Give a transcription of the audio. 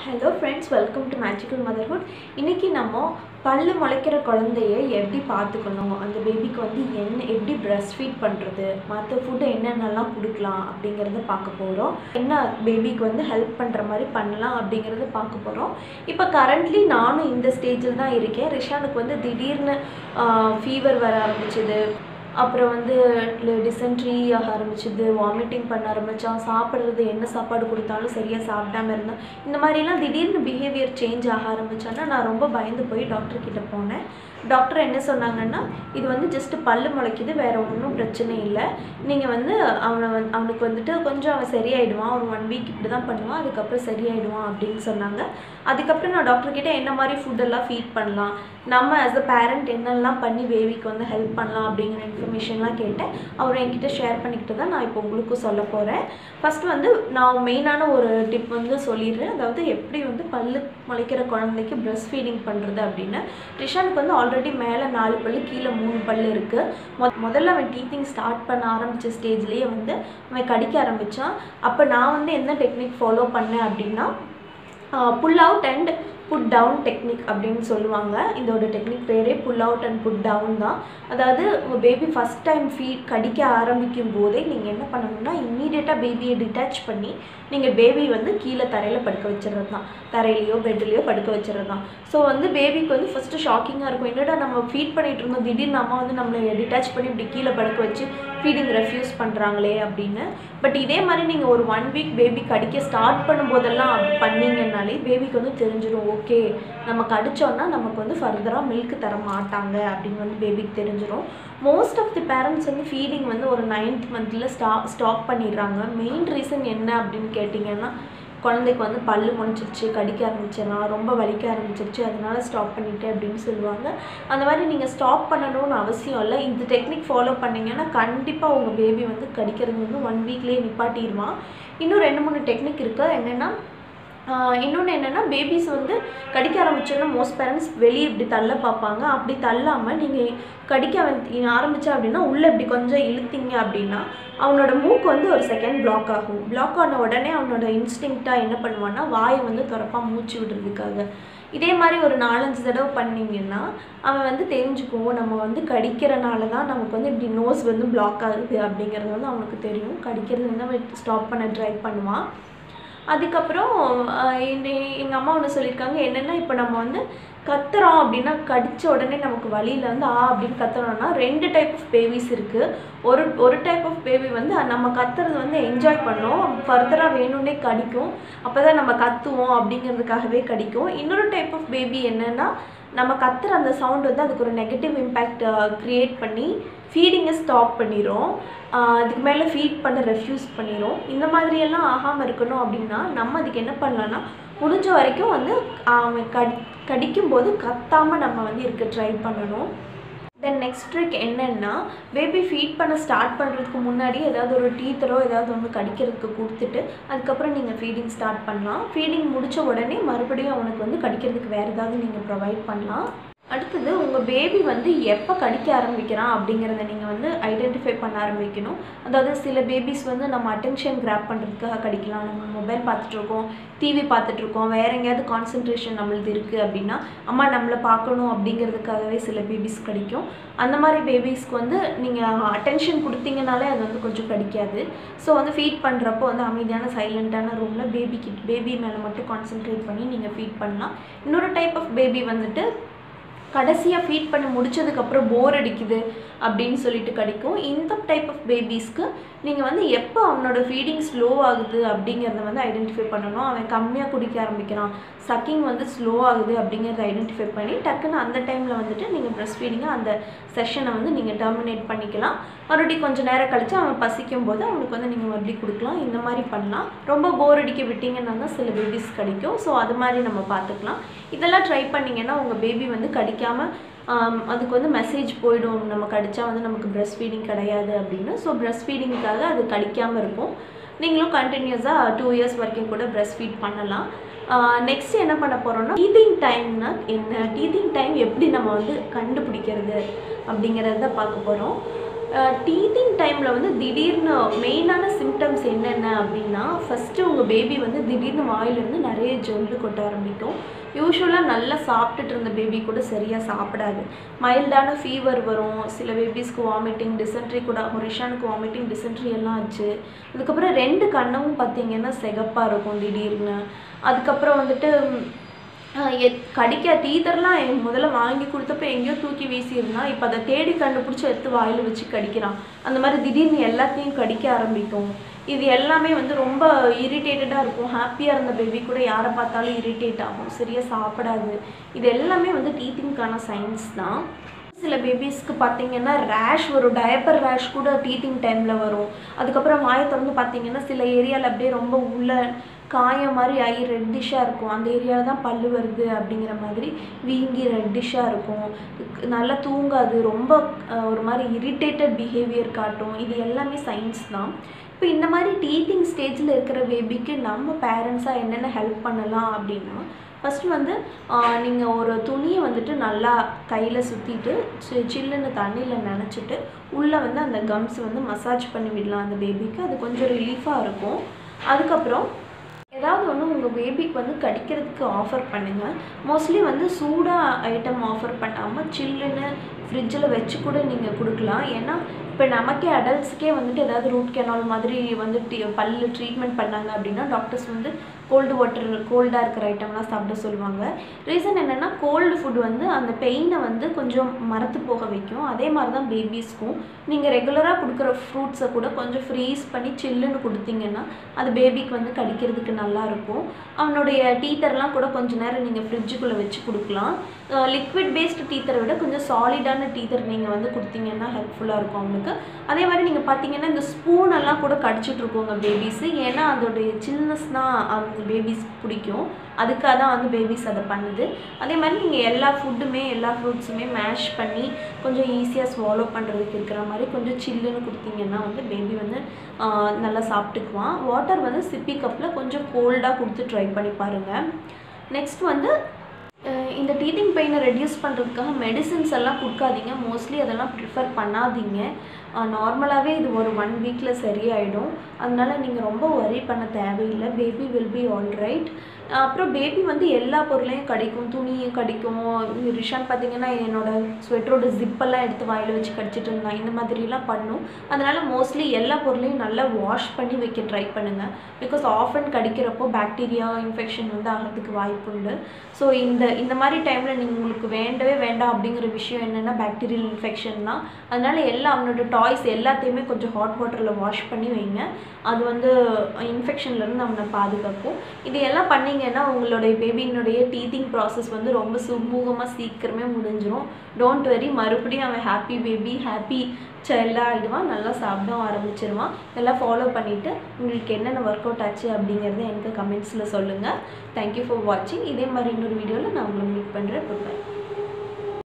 hello friends welcome to magical motherhood இன்றைக்கி நம்ம பல்லு முளைக்கிற குழந்தைய எப்படி பார்த்துக்கணும் அந்த பேபிக்கு வந்து என்ன எப்படி பிரஸ்ட் ஃபீட் பண்ணுறது மற்ற ஃபுட்டு என்னென்னலாம் கொடுக்கலாம் அப்படிங்கிறத பார்க்க போகிறோம் என்ன பேபிக்கு வந்து ஹெல்ப் பண்ணுற மாதிரி பண்ணலாம் அப்படிங்கிறத பார்க்க போகிறோம் இப்போ கரண்ட்லி நானும் இந்த ஸ்டேஜில் தான் இருக்கேன் ரிஷானுக்கு வந்து திடீர்னு ஃபீவர் வர ஆரம்பிச்சது அப்புறம் வந்து டிசென்ட்ரி ஆக ஆரம்பிச்சுது வாமிட்டிங் பண்ண ஆரம்பித்தான் சாப்பிட்றது என்ன சாப்பாடு கொடுத்தாலும் சரியாக சாப்பிடாம இருந்தேன் இந்த மாதிரிலாம் திடீர்னு பிஹேவியர் சேஞ்ச் ஆக ஆரம்பிச்சான்னா நான் ரொம்ப பயந்து போய் டாக்டர் கிட்ட போனேன் டாக்டர் என்ன சொன்னாங்கன்னா இது வந்து ஜஸ்ட் பல்லு முளைக்குது வேறு ஒன்றும் பிரச்சனை இல்லை நீங்கள் வந்து அவனை வந்து அவனுக்கு வந்துட்டு கொஞ்சம் அவன் சரியாயிடுவான் ஒரு ஒன் வீக் இப்படி தான் பண்ணுவான் அதுக்கப்புறம் சரியாயிடுவான் அப்படின்னு சொன்னாங்க அதுக்கப்புறம் நான் டாக்டர் கிட்ட என்ன மாதிரி ஃபுட்டெல்லாம் ஃபீட் பண்ணலாம் நம்ம ஆஸ் அ பேரண்ட் என்னெல்லாம் பண்ணி பேபிக்கு வந்து ஹெல்ப் பண்ணலாம் அப்படிங்கிற இன்ஃபர்மேஷன்லாம் கேட்டேன் அவர் என்கிட்ட ஷேர் பண்ணிக்கிட்டு தான் நான் இப்போ உங்களுக்கும் சொல்ல போகிறேன் ஃபஸ்ட்டு வந்து நான் மெயினான ஒரு டிப் வந்து சொல்லிடுறேன் அதாவது எப்படி வந்து பல்லு முளைக்கிற குழந்தைக்கு பிரஸ்ட் ஃபீடிங் பண்ணுறது அப்படின்னு ரிஷானுக்கு வந்து ஆல்ரெடி மேலே நாலு பல்லு கீழே மூணு பல்லு இருக்குது மொ முதல்ல அவன் டீத்திங் ஸ்டார்ட் பண்ண ஆரம்பித்த ஸ்டேஜ்லேயே வந்து அவன் கடிக்க ஆரம்பித்தான் அப்போ நான் வந்து என்ன டெக்னிக் ஃபாலோ பண்ணேன் அப்படின்னா pull out and put down technique அப்படின்னு சொல்லுவாங்க இதோட டெக்னிக் பேரே pull out and put down தான் அதாவது உங்கள் பேபி ஃபஸ்ட் டைம் ஃபீட் கடிக்க ஆரம்பிக்கும் போதே நீங்கள் என்ன பண்ணணும்னா இம்மீடியட்டாக பேபியை டிட்டாச் பண்ணி நீங்கள் பேபி வந்து கீழே தரையில் படுக்க வச்சுறது தான் தரையிலையோ பெட்லேயோ படுக்க வச்சுறது தான் ஸோ வந்து பேபிக்கு வந்து ஃபஸ்ட்டு ஷாக்கிங்காக இருக்கும் என்னடா நம்ம ஃபீட் பண்ணிகிட்டு இருந்தோம் திடீர்னு அம்மா வந்து நம்மளை டிட்டாச் பண்ணி இப்படி கீழே படுக்க வச்சு ஃபீடிங் ரெஃப்யூஸ் பண்ணுறாங்களே அப்படின்னு பட் இதே மாதிரி நீங்கள் ஒரு ஒன் வீக் பேபி கடிக்க ஸ்டார்ட் பண்ணும்போதெல்லாம் அப்படி பண்ணீங்கன்னாலே பேபிக்கு வந்து தெரிஞ்சிடும் ஓகே நம்ம கடிச்சோன்னா நமக்கு வந்து ஃபர்தராக மில்க் தர மாட்டாங்க அப்படின்னு வந்து பேபிக்கு தெரிஞ்சிடும் மோஸ்ட் ஆஃப் தி பேரண்ட்ஸ் வந்து ஃபீடிங் வந்து ஒரு நைன்த் மந்தில் ஸ்டா ஸ்டாப் பண்ணிடுறாங்க மெயின் ரீசன் என்ன அப்படின்னு கேட்டிங்கன்னா குழந்தைக்கு வந்து பல்லு முளைச்சிருச்சு கடிக்க ஆரம்பிச்சிடலாம் ரொம்ப வலிக்க ஆரம்பிச்சிருச்சு அதனால ஸ்டாப் பண்ணிட்டேன் அப்படின்னு சொல்லுவாங்க அந்த மாதிரி நீங்கள் ஸ்டாப் பண்ணணும்னு அவசியம் இல்லை இந்த டெக்னிக் ஃபாலோ பண்ணிங்கன்னா கண்டிப்பாக உங்கள் பேபி வந்து கடிக்கிறது வந்து ஒன் வீக்லேயே நிப்பாட்டிடுவான் இன்னும் ரெண்டு மூணு டெக்னிக் இருக்குது என்னென்னா இன்னொன்று என்னென்னா பேபிஸ் வந்து கடிக்க ஆரம்பிச்சோன்னா மோஸ்ட் பேரண்ட்ஸ் வெளியே இப்படி தள்ள பார்ப்பாங்க அப்படி தள்ளாமல் நீங்கள் கடிக்க வந்து ஆரம்பித்தா அப்படின்னா உள்ளே இப்படி கொஞ்சம் இழுத்தீங்க அப்படின்னா அவனோட மூக்கு வந்து ஒரு செகண்ட் பிளாக் ஆகும் பிளாக் ஆன உடனே அவனோட இன்ஸ்டிங்க்டாக என்ன பண்ணுவான்னா வாயை வந்து திறப்பாக மூச்சு விடுறதுக்காக இதே மாதிரி ஒரு நாலஞ்சு தடவை பண்ணிங்கன்னா அவன் வந்து தெரிஞ்சுக்குவோம் நம்ம வந்து கடிக்கிறனால தான் நமக்கு வந்து இப்படி நோஸ் வந்து பிளாக் ஆகுது அப்படிங்கிறது வந்து அவனுக்கு தெரியும் கடிக்கிறது வந்து அவன் ஸ்டாப் பண்ண ட்ரை பண்ணுவான் அதுக்கப்புறம் எங்கள் அம்மா ஒன்று சொல்லியிருக்காங்க என்னென்னா இப்போ நம்ம வந்து கத்துறோம் அப்படின்னா கடித்த உடனே நமக்கு வழியில் வந்து ஆ அப்படின்னு கத்துறோம்னா ரெண்டு டைப் ஆஃப் பேபிஸ் இருக்குது ஒரு ஒரு டைப் ஆஃப் பேபி வந்து நம்ம கத்துறது வந்து என்ஜாய் பண்ணோம் ஃபர்தராக வேணும்னே கடிக்கும் அப்போ தான் நம்ம கத்துவோம் அப்படிங்கிறதுக்காகவே கடிக்கும் இன்னொரு டைப் ஆஃப் பேபி என்னென்னா நம்ம கத்துற அந்த சவுண்ட் வந்து அதுக்கு ஒரு நெகட்டிவ் இம்பேக்ட் க்ரியேட் பண்ணி ஃபீடிங்கை ஸ்டாப் பண்ணிடும் அதுக்கு மேலே ஃபீட் பண்ண ரெஃப்யூஸ் பண்ணிடும் இந்த மாதிரியெல்லாம் ஆகாமல் இருக்கணும் அப்படின்னா நம்ம அதுக்கு என்ன பண்ணலான்னா முடிஞ்ச வரைக்கும் வந்து அவன் கடி கடிக்கும்போது கத்தாமல் நம்ம வந்து இருக்க ட்ரை பண்ணணும் தென் நெக்ஸ்ட் ட்ரிக் என்னென்னா பேபி ஃபீட் பண்ண ஸ்டார்ட் பண்ணுறதுக்கு முன்னாடி ஏதாவது ஒரு டீத்தரோ ஏதாவது ஒன்று கடிக்கிறதுக்கு கொடுத்துட்டு அதுக்கப்புறம் நீங்கள் ஃபீடிங் ஸ்டார்ட் பண்ணலாம் ஃபீடிங் முடித்த உடனே மறுபடியும் அவனுக்கு வந்து கடிக்கிறதுக்கு வேறு ஏதாவது நீங்கள் ப்ரொவைட் பண்ணலாம் அடுத்தது உங்கள் பேபி வந்து எப்போ கடிக்க ஆரம்பிக்கிறான் அப்படிங்கிறத நீங்கள் வந்து ஐடென்டிஃபை பண்ண ஆரம்பிக்கணும் அதாவது சில பேபிஸ் வந்து நம்ம அட்டென்ஷன் கிராப் பண்ணுறதுக்காக கடிக்கலாம் நம்ம மொபைல் பார்த்துட்ருக்கோம் டிவி பார்த்துட்ருக்கோம் வேறு எங்கேயாவது கான்சன்ட்ரேஷன் நம்மளது இருக்குது அப்படின்னா அம்மா நம்மளை பார்க்கணும் அப்படிங்கிறதுக்காகவே சில பேபிஸ் கடிக்கும் அந்த மாதிரி பேபிஸ்க்கு வந்து நீங்கள் அட்டென்ஷன் கொடுத்தீங்கனாலே அது வந்து கொஞ்சம் கடிக்காது ஸோ வந்து ஃபீட் பண்ணுறப்போ வந்து அமைதியான சைலண்ட்டான ரூமில் பேபி கிட் பேபி மேலே மட்டும் கான்சென்ட்ரேட் பண்ணி நீங்கள் ஃபீட் பண்ணலாம் இன்னொரு டைப் ஆஃப் பேபி வந்துட்டு கடைசியாக ஃபீட் பண்ணி முடிச்சதுக்கப்புறம் போர் அடிக்குது அப்படின்னு சொல்லிட்டு கிடைக்கும் இந்த டைப் ஆஃப் பேபிஸ்க்கு நீங்கள் வந்து எப்போ அவனோட ஃபீடிங் ஸ்லோ ஆகுது அப்படிங்கிறத வந்து ஐடென்டிஃபை பண்ணணும் அவன் கம்மியாக குடிக்க ஆரம்பிக்கிறான் சக்கிங் வந்து ஸ்லோ ஆகுது அப்படிங்கிறத ஐடென்டிஃபை பண்ணி டக்குன்னு அந்த டைமில் வந்துட்டு நீங்கள் ப்ரெஸ்ட் ஃபீடிங்கை அந்த செஷனை வந்து நீங்கள் டெர்மினேட் பண்ணிக்கலாம் மறுபடியும் கொஞ்சம் நேரம் கழித்து அவன் பசிக்கும் போது அவனுக்கு வந்து நீங்கள் மறுபடியும் கொடுக்கலாம் இந்த மாதிரி பண்ணலாம் ரொம்ப போர் அடிக்க விட்டிங்கன்னா தான் சில பேபிஸ் கிடைக்கும் ஸோ அது மாதிரி நம்ம பார்த்துக்கலாம் இதெல்லாம் ட்ரை பண்ணிங்கன்னா உங்கள் பேபி வந்து கடிக்காமல் அதுக்கு வந்து மெசேஜ் போயிடும் நம்ம கடிச்சா வந்து நமக்கு ப்ரெஸ்ட் ஃபீடிங் கிடையாது அப்படின்னு ஸோ ப்ரெஸ்ட் ஃபீடிங்க்காக அது கடிக்காமல் இருக்கும் நீங்களும் கண்டினியூஸாக டூ இயர்ஸ் வரைக்கும் கூட ப்ரெஸ்ட் ஃபீட் பண்ணலாம் நெக்ஸ்ட் என்ன பண்ண போகிறோம்னா டீதிங் டைம்னா என்ன டீதிங் டைம் எப்படி நம்ம வந்து கண்டுபிடிக்கிறது அப்படிங்கிறத பார்க்க போகிறோம் டீத்திங் டைமில் வந்து திடீர்னு மெயினான சிம்டம்ஸ் என்னென்ன அப்படின்னா ஃபஸ்ட்டு உங்கள் பேபி வந்து திடீர்னு வாயிலிருந்து நிறைய ஜொல்லு கொட்ட ஆரம்பிக்கும் யூஸ்வலாக நல்லா சாப்பிட்டுட்டு இருந்த பேபி கூட சரியாக சாப்பிடாது மைல்டான ஃபீவர் வரும் சில பேபிஸ்க்கு வாமிட்டிங் டிசென்ட்ரி கூட ஆகும் ரிஷானுக்கு வாமிட்டிங் டிசென்ட்ரி எல்லாம் ஆச்சு அதுக்கப்புறம் ரெண்டு கண்ணவும் பார்த்தீங்கன்னா சிகப்பாக இருக்கும் திடீர்னு அதுக்கப்புறம் வந்துட்டு ஆஹ் எத் கடிக்க டீத்தர்லாம் என் முதல்ல வாங்கி கொடுத்தப்ப எங்கேயோ தூக்கி வீசியிருந்தான் இப்போ அதை தேடி கண்டுபிடிச்சி எடுத்து வாயில் வச்சு கடிக்கிறான் அந்த மாதிரி திடீர்னு எல்லாத்தையும் கடிக்க ஆரம்பிக்கும் இது எல்லாமே வந்து ரொம்ப இரிட்டேட்டடாக இருக்கும் ஹாப்பியாக இருந்த பேபி கூட யாரை பார்த்தாலும் இரிட்டேட் ஆகும் சரியாக சாப்பிடாது இது எல்லாமே வந்து டீத்திங்க்கான சயின்ஸ் தான் சில பேபிஸ்க்கு பார்த்தீங்கன்னா ரேஷ் வரும் டயப்பர் ரேஷ் கூட டீத்திங் டைமில் வரும் அதுக்கப்புறம் வாயை திறந்து பார்த்தீங்கன்னா சில ஏரியாவில் அப்படியே ரொம்ப உள்ள காயம் மாதிரி ஆகி ரெட்டிஷாக இருக்கும் அந்த ஏரியாவில் தான் பல்லு வருது அப்படிங்கிற மாதிரி வீங்கி ரெட்டிஷாக இருக்கும் நல்லா தூங்காது ரொம்ப அஹ், ஒரு மாதிரி இரிட்டேட்டட் பிஹேவியர் காட்டும் இது எல்லாமே சயின்ஸ் தான் இப்போ இந்த மாதிரி டீத்திங் ஸ்டேஜில் இருக்கிற பேபிக்கு நம்ம பேரண்ட்ஸாக என்னென்ன ஹெல்ப் பண்ணலாம் அப்படின்னா ஃபஸ்ட்டு வந்து நீங்கள் ஒரு துணியை வந்துட்டு நல்லா கையில் சுற்றிட்டு சி சில்லுன்னு தண்ணியில் நனைச்சிட்டு உள்ளே வந்து அந்த கம்ஸ் வந்து மசாஜ் பண்ணி விடலாம் அந்த பேபிக்கு அது கொஞ்சம் ரிலீஃபாக இருக்கும் அதுக்கப்புறம் ஏதாவது ஒன்று உங்கள் பேபிக்கு வந்து கடிக்கிறதுக்கு ஆஃபர் பண்ணுங்கள் மோஸ்ட்லி வந்து சூடாக ஐட்டம் ஆஃபர் பண்ணாமல் சில்லுன்னு ஃப்ரிட்ஜில் வச்சு கூட நீங்கள் கொடுக்கலாம் ஏன்னா இப்போ நமக்கே அடல்ட்ஸுக்கே வந்துட்டு ஏதாவது ரூட் கெனால் மாதிரி வந்து டி பல்லு ட்ரீட்மெண்ட் பண்ணாங்க அப்படின்னா டாக்டர்ஸ் வந்து கோல்டு வாட்டர் கோல்டாக இருக்கிற ஐட்டம்லாம் சாப்பிட சொல்லுவாங்க ரீசன் என்னென்னா கோல்டு ஃபுட் வந்து அந்த பெயினை வந்து கொஞ்சம் மரத்து போக வைக்கும் அதே மாதிரி தான் பேபிஸ்க்கும் நீங்கள் ரெகுலராக கொடுக்குற ஃப்ரூட்ஸை கூட கொஞ்சம் ஃப்ரீஸ் பண்ணி சில்லுன்னு கொடுத்தீங்கன்னா அது பேபிக்கு வந்து கடிக்கிறதுக்கு நல்லா இருக்கும் அவனுடைய டீத்தர்லாம் கூட கொஞ்ச நேரம் நீங்கள் ஃப்ரிட்ஜுக்குள்ளே வச்சு கொடுக்கலாம் லிக்விட் பேஸ்டு டீத்தரை விட கொஞ்சம் சாலிடான டீத்தர் நீங்கள் வந்து கொடுத்தீங்கன்னா ஹெல்ப்ஃபுல்லாக இருக்கும் அவனுக்கு அதே மாதிரி நீங்கள் பார்த்தீங்கன்னா இந்த ஸ்பூன் எல்லாம் கூட கடிச்சிட்டு இருக்கோங்க பேபிஸு ஏன்னா அதோடைய சில்னஸ் தான் அந்த பேபிஸ் பிடிக்கும் அதுக்காக தான் வந்து பேபிஸ் அதை பண்ணுது அதே மாதிரி நீங்கள் எல்லா ஃபுட்டுமே எல்லா ஃப்ரூட்ஸுமே மேஷ் பண்ணி கொஞ்சம் ஈஸியாக ஸ்வாலோ பண்ணுறதுக்கு இருக்கிற மாதிரி கொஞ்சம் சில்லுன்னு கொடுத்தீங்கன்னா வந்து பேபி வந்து ஆஹ், நல்லா சாப்பிட்டுக்குவான் வாட்டர் வந்து சிப்பி கப்பில் கொஞ்சம் கோல்டாக கொடுத்து ட்ரை பண்ணி பாருங்கள் நெக்ஸ்ட் வந்து அஹ் இந்த டீத்திங் பெயினை ரெடியூஸ் பண்ணுறதுக்காக மெடிசின்ஸ் எல்லாம் கொடுக்காதீங்க மோஸ்ட்லி அதெல்லாம் ப்ரிஃபர் பண்ணாதீங்க நார்மலாகவே இது ஒரு ஒன் வீக்கில் சரியாயிடும் அதனால நீங்கள் ரொம்ப worry பண்ண தேவையில்லை baby will be all right அப்புறம் பேபி வந்து எல்லா பொருளையும் கடிக்கும் துணியும் கடிக்கும் ரிஷான் பார்த்தீங்கன்னா என்னோட ஸ்வெட்டரோட ஜிப்பெல்லாம் எடுத்து வாயில் வச்சு கடிச்சிட்டு இருந்தான் இந்த மாதிரிலாம் பண்ணும் அதனால் மோஸ்ட்லி எல்லா பொருளையும் நல்லா வாஷ் பண்ணி வைக்க ட்ரை பண்ணுங்கள் பிகாஸ் ஆஃபன் கடிக்கிறப்போ பாக்டீரியா இன்ஃபெக்ஷன் வந்து ஆகிறதுக்கு வாய்ப்பு உண்டு ஸோ இந்த இந்த மாதிரி டைமில் நீங்கள் உங்களுக்கு வேண்டவே வேண்டாம் அப்படிங்கிற விஷயம் என்னென்னா பாக்டீரியல் இன்ஃபெக்ஷன் தான் அதனால் எல்லா அவனோட டாய்ஸ் எல்லாத்தையுமே கொஞ்சம் ஹாட் வாட்டரில் வாஷ் பண்ணி வைங்க அது வந்து இன்ஃபெக்ஷன்லேருந்து அவனை பாதுகாக்கும் இது எல்லாம் பண்ணீங்கன்னா உங்களுடைய பேபியினுடைய டீத்திங் ப்ராசஸ் வந்து ரொம்ப சுமூகமாக சீக்கிரமே முடிஞ்சிரும் டோன்ட் வெரி மறுபடியும் அவன் ஹாப்பி பேபி ஹாப்பி சைல்டாக ஆகிடுவான் நல்லா சாப்பிடவும் ஆரம்பிச்சிருவான் இதெல்லாம் ஃபாலோ பண்ணிவிட்டு உங்களுக்கு என்னென்ன ஒர்க் அவுட் ஆச்சு அப்படிங்கிறத எனக்கு கமெண்ட்ஸில் சொல்லுங்கள் தேங்க்யூ ஃபார் வாட்சிங் இதே மாதிரி இன்னொரு வீடியோவில் நான் உங்களை மீட் பண்ணுறேன் பாய்